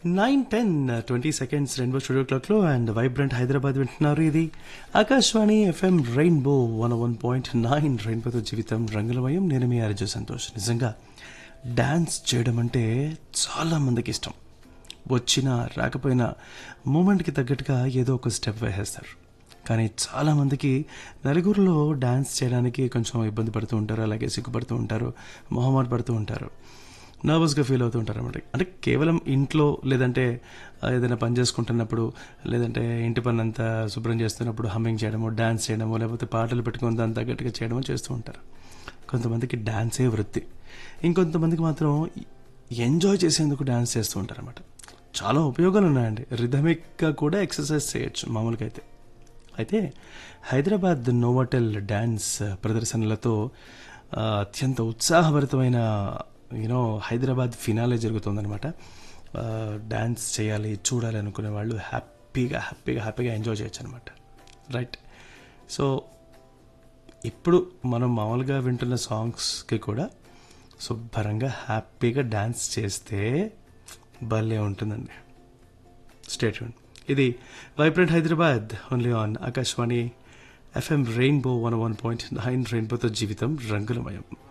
nine ten twenty seconds rainbow studio క్లాక్లో and vibrant Hyderabad వింటున్నారు ఇది Akashvani FM rainbow one one point nine రెయిన్బోతో జీవితం రంగులమయం నేను మీ అర్జు సంతోష్ నిజంగా డ్యాన్స్ చేయడం అంటే చాలా మందికి ఇష్టం వచ్చినా రాకపోయినా మూమెంట్కి తగ్గట్టుగా ఏదో ఒక స్టెప్ వేసేస్తారు కానీ చాలామందికి నలుగురిలో డ్యాన్స్ చేయడానికి కొంచెం ఇబ్బంది పడుతూ ఉంటారు అలాగే సిగ్గుపడుతూ ఉంటారు మొహమాట పడుతూ ఉంటారు నర్వస్గా ఫీల్ అవుతూ ఉంటారు అనమాట అంటే కేవలం ఇంట్లో లేదంటే ఆ, ఏదైనా పని చేసుకుంటున్నప్పుడు లేదంటే ఇంటి పని అంతా శుభ్రం చేస్తున్నప్పుడు హమ్మింగ్ చేయడమో డ్యాన్స్ చేయడమో లేకపోతే పాటలు పెట్టుకుని దాని తగ్గట్టుగా చేయడమో చేస్తూ ఉంటారు కొంతమందికి డ్యాన్సే వృత్తి ఇంకొంతమందికి మాత్రం ఎంజాయ్ చేసేందుకు డ్యాన్స్ చేస్తూ ఉంటారు అనమాట చాలా ఉపయోగాలు ఉన్నాయండి రిథమిక్గా కూడా ఎక్సర్సైజ్ చేయొచ్చు మామూలుగా అయితే అయితే హైదరాబాద్ నోవాటెల్ డ్యాన్స్ ప్రదర్శనలతో ఆ, అత్యంత ఉత్సాహభరితమైన యూనో హైదరాబాద్ ఫినాలే జరుగుతుందనమాట ఆ, డ్యాన్స్ చేయాలి చూడాలి అనుకునే వాళ్ళు హ్యాపీగా హ్యాపీగా హ్యాపీగా ఎంజాయ్ చేయొచ్చు అనమాట రైట్ సో ఇప్పుడు మనం మామూలుగా వింటున్న సాంగ్స్కి కూడా శుభ్రంగా హ్యాపీగా డ్యాన్స్ చేస్తే భలే ఉంటుందండి స్టేట్ ఇది vibrant Hyderabad only on Akashvani FM rainbow one one point nine రెయిన్బోతో జీవితం రంగులమయం